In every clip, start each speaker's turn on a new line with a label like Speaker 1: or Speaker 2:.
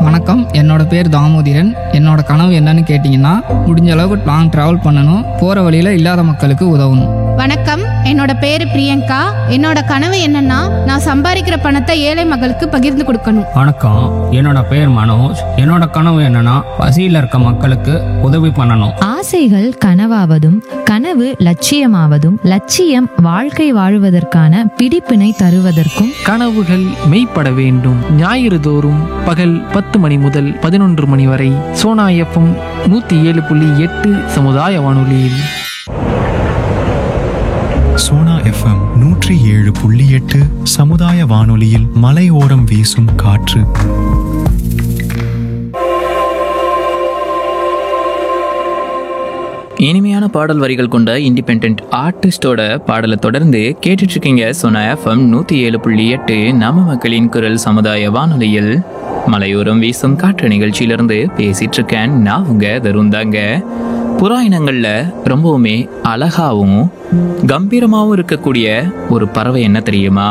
Speaker 1: வணக்கம் என்னோட பேர் தாமோதிரன் என்னோட கனவு என்னன்னு கேட்டிங்கன்னா முடிஞ்ச அளவுக்கு லாங் ட்ராவல் பண்ணணும் போகிற வழியில் இல்லாத மக்களுக்கு உதவணும்
Speaker 2: வணக்கம் என்னோட பேரு பிரியங்கா என்னோட கனவு என்னன்னா நான் சம்பாதிக்கிற பணத்தை ஏழை மக்களுக்கு பகிர்ந்து கொடுக்கணும்
Speaker 3: வணக்கம் என்னோட பேர் மனோஜ் என்னோட கனவு என்னன்னா பசியில் இருக்க மக்களுக்கு உதவி பண்ணணும்
Speaker 4: ஆசைகள் கனவாவதும் கனவு லட்சியமாவதும் லட்சியம் வாழ்க்கை வாழுவதற்கான பிடிப்பினை தருவதற்கும்
Speaker 5: கனவுகள் மெய்ப்பட வேண்டும் ஞாயிறு தோறும் பகல் பத்து மணி முதல் பதினொன்று மணி வரை சோனா எஃப்எம் நூற்றி ஏழு புள்ளி எட்டு சமுதாய வானொலியில்
Speaker 6: சோனா எஃப்எம் நூற்றி ஏழு புள்ளி எட்டு சமுதாய வானொலியில் மலையோரம் வீசும் காற்று
Speaker 7: இனிமையான பாடல் வரிகள் கொண்ட இண்டிபெண்ட் ஆர்டிஸ்டோட பாடலை தொடர்ந்து கேட்டுட்டு இருக்கீங்க சொன்ன எஃப்எம் நூற்றி ஏழு புள்ளி எட்டு நம்ம மக்களின் குரல் சமுதாய வானொலியில் மலையோரம் வீசும் காற்று நிகழ்ச்சியிலிருந்து பேசிட்டு இருக்கேன் நான் உங்க தருந்தாங்க புறா இனங்கள்ல ரொம்பவுமே அழகாவும் கம்பீரமாகவும் இருக்கக்கூடிய ஒரு பறவை என்ன தெரியுமா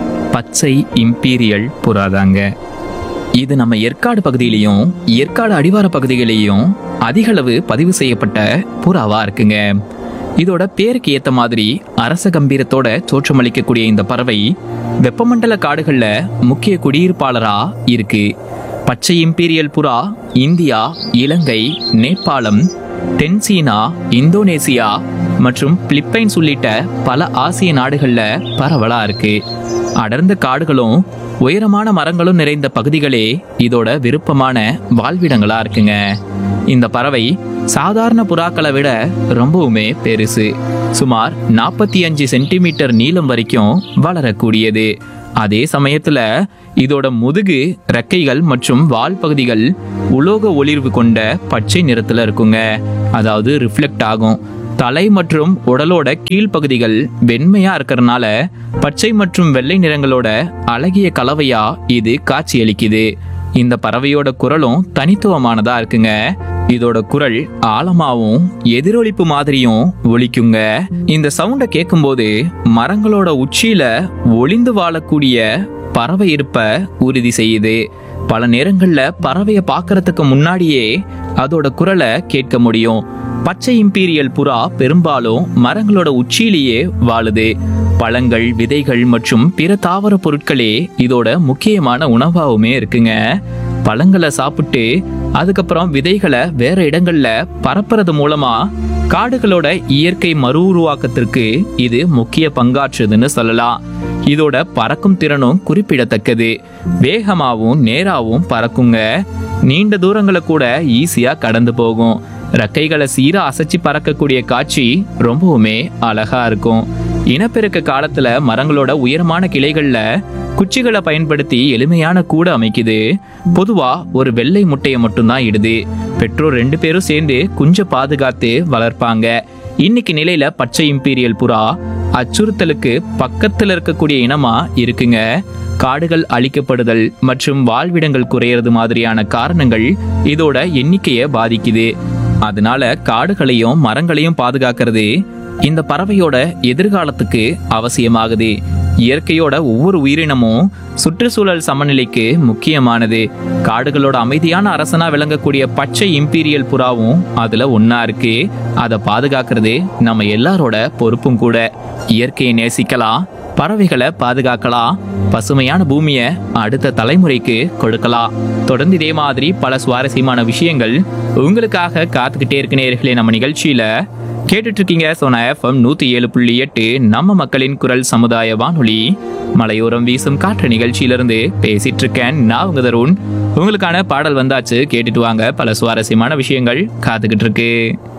Speaker 7: பச்சை இம்பீரியல் புறாதாங்க இது நம்ம ஏற்காடு பகுதியிலையும் ஏற்காடு அடிவார பகுதிகளிலையும் அதிகளவு பதிவு செய்யப்பட்ட புறாவா இருக்குங்க இதோட பேருக்கு ஏத்த மாதிரி அரச கம்பீரத்தோட தோற்றமளிக்கக்கூடிய இந்த பறவை வெப்பமண்டல காடுகள்ல முக்கிய குடியிருப்பாளரா இருக்கு பச்சை இம்பீரியல் புறா இந்தியா இலங்கை நேபாளம் தென்சீனா இந்தோனேசியா மற்றும் பிலிப்பைன்ஸ் உள்ளிட்ட பல ஆசிய நாடுகள்ல பரவலா இருக்கு அடர்ந்த காடுகளும் உயரமான மரங்களும் நிறைந்த பகுதிகளே இதோட விருப்பமான வாழ்விடங்களா இருக்குங்க இந்த பறவை சாதாரண புறாக்களை விட ரொம்பவுமே பெருசு சுமார் நாற்பத்தி அஞ்சு சென்டிமீட்டர் நீளம் வரைக்கும் வளரக்கூடியது அதே சமயத்துல இதோட முதுகு ரெக்கைகள் மற்றும் வால் பகுதிகள் உலோக ஒளிர்வு கொண்ட பச்சை நிறத்துல இருக்குங்க அதாவது ரிஃப்ளெக்ட் ஆகும் தலை மற்றும் உடலோட கீழ்ப்பகுதிகள் வெண்மையா இருக்கறனால பச்சை மற்றும் வெள்ளை நிறங்களோட அழகிய கலவையா இது காட்சியளிக்குது இந்த பறவையோட குரலும் தனித்துவமானதா இருக்குங்க இதோட குரல் ஆழமாவும் எதிரொலிப்பு மாதிரியும் ஒலிக்குங்க இந்த சவுண்டை கேட்கும்போது மரங்களோட உச்சியில ஒளிந்து வாழக்கூடிய பறவை இருப்ப உறுதி செய்யுது பல நேரங்கள்ல பறவையை பார்க்கறதுக்கு முன்னாடியே அதோட குரலை கேட்க முடியும் பச்சை இம்பீரியல் புறா பெரும்பாலும் மரங்களோட உச்சியிலேயே வாழுது பழங்கள் விதைகள் மற்றும் பிற தாவர பொருட்களே இதோட முக்கியமான உணவாவுமே இருக்குங்க பழங்களை சாப்பிட்டு அதுக்கப்புறம் விதைகளை வேற இடங்கள்ல பரப்புறது மூலமா காடுகளோட இயற்கை மறு உருவாக்கத்திற்கு இது முக்கிய பங்காற்றுதுன்னு சொல்லலாம் இதோட பறக்கும் திறனும் குறிப்பிடத்தக்கது வேகமாவும் நேராவும் பறக்குங்க நீண்ட தூரங்களை கூட ஈஸியா கடந்து போகும் ரெக்கைகளை சீரா அசைச்சு பறக்கக்கூடிய காட்சி ரொம்பவுமே அழகா இருக்கும் இனப்பெருக்க காலத்துல மரங்களோட உயரமான கிளைகள்ல குச்சிகளை பயன்படுத்தி எளிமையான கூடு அமைக்குது பொதுவா ஒரு வெள்ளை முட்டையை மட்டும்தான் இடுது பெற்றோர் ரெண்டு பேரும் சேர்ந்து குஞ்ச பாதுகாத்து வளர்ப்பாங்க இன்னைக்கு நிலையில பச்சை இம்பீரியல் புறா அச்சுறுத்தலுக்கு பக்கத்துல இருக்கக்கூடிய இனமா இருக்குங்க காடுகள் அழிக்கப்படுதல் மற்றும் வாழ்விடங்கள் குறையிறது மாதிரியான காரணங்கள் இதோட எண்ணிக்கையை பாதிக்குது அதனால காடுகளையும் மரங்களையும் பாதுகாக்கிறது இந்த பறவையோட எதிர்காலத்துக்கு அவசியமாகுது இயற்கையோட ஒவ்வொரு உயிரினமும் சுற்றுச்சூழல் சமநிலைக்கு முக்கியமானது காடுகளோட அமைதியான அரசனா விளங்கக்கூடிய பச்சை இம்பீரியல் புறாவும் அதுல ஒண்ணா இருக்கு அதை பாதுகாக்கிறது நம்ம எல்லாரோட பொறுப்பும் கூட இயற்கையை நேசிக்கலாம் பறவைகளை பாதுகாக்கலாம் பசுமையான பூமியை அடுத்த தலைமுறைக்கு கொடுக்கலாம் தொடர்ந்து இதே மாதிரி பல சுவாரஸ்யமான விஷயங்கள் உங்களுக்காக காத்துக்கிட்டே இருக்க நேர்களே நம்ம நிகழ்ச்சியில கேட்டுட்டு இருக்கீங்க சோனா எஃப்எம் நூத்தி ஏழு புள்ளி எட்டு நம்ம மக்களின் குரல் சமுதாய வானொலி மலையோரம் வீசும் காற்று நிகழ்ச்சியிலிருந்து பேசிட்டு இருக்கேன் நான் உங்க தருண் உங்களுக்கான பாடல் வந்தாச்சு கேட்டுட்டு வாங்க பல சுவாரஸ்யமான விஷயங்கள் காத்துக்கிட்டு இருக்கு